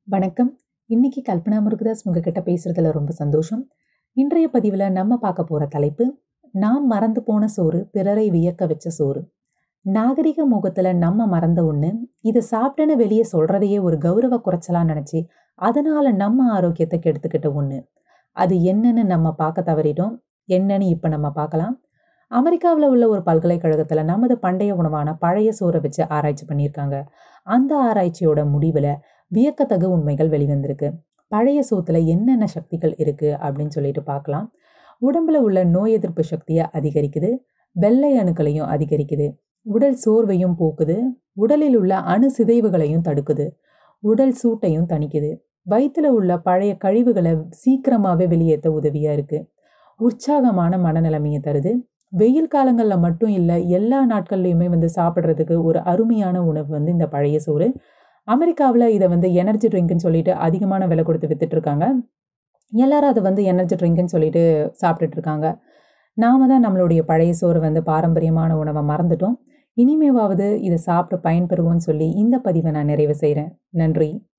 வணக்கம் இன்னைக்கு கல்பனா முருகதாஸ் உங்ககிட்ட பேசுறதுல ரொம்ப சந்தோஷம் இன்றைய பதிவில் நம்ம பார்க்க போற தலைப்பு நாம் மறந்து போன சோறு பிறரை வியக்க வச்ச சோறு நாகரிக முகத்துல நம்ம மறந்த ஒண்ணு இதை சாப்பிட்டேன்னு வெளியே சொல்றதையே ஒரு கௌரவ குறைச்சலா நினைச்சு அதனால நம்ம ஆரோக்கியத்தை கெடுத்துக்கிட்ட ஒண்ணு அது என்னன்னு நம்ம பார்க்க தவறிட்டோம் என்னன்னு இப்ப நம்ம பார்க்கலாம் அமெரிக்காவில் உள்ள ஒரு பல்கலைக்கழகத்துல நமது பண்டைய உணவான பழைய சோறை வச்சு ஆராய்ச்சி பண்ணியிருக்காங்க அந்த ஆராய்ச்சியோட முடிவில் வியக்கத்தகு உண்மைகள் வெளிவந்திருக்கு பழைய சோத்துல என்னென்ன சக்திகள் இருக்கு அப்படின்னு சொல்லிட்டு பார்க்கலாம் உடம்புல உள்ள நோய் எதிர்ப்பு சக்தியை அதிகரிக்குது வெள்ளை அணுக்களையும் அதிகரிக்குது உடல் சோர்வையும் போக்குது உடலில் உள்ள அணு சிதைவுகளையும் தடுக்குது உடல் சூட்டையும் தணிக்குது வயிற்றுல உள்ள பழைய கழிவுகளை சீக்கிரமாவே வெளியேற்ற உதவியா இருக்கு உற்சாகமான மனநிலைமையை தருது வெயில் காலங்களில் மட்டும் இல்லை எல்லா நாட்கள்லையுமே வந்து சாப்பிட்றதுக்கு ஒரு அருமையான உணவு வந்து இந்த பழைய சோறு அமெரிக்காவில் இதை வந்து எனர்ஜி ட்ரிங்க்னு சொல்லிட்டு அதிகமான விலை கொடுத்து வித்துட்டு இருக்காங்க எல்லாரும் அதை வந்து எனர்ஜி ட்ரிங்க்னு சொல்லிட்டு சாப்பிட்டுட்டு இருக்காங்க நாம தான் நம்மளுடைய பழைய சோறு வந்து பாரம்பரியமான உணவை மறந்துட்டோம் இனிமேவாவது இதை சாப்பிட்டு பயன்பெறுவோம்னு சொல்லி இந்த பதிவை நான் நிறைவு செய்கிறேன் நன்றி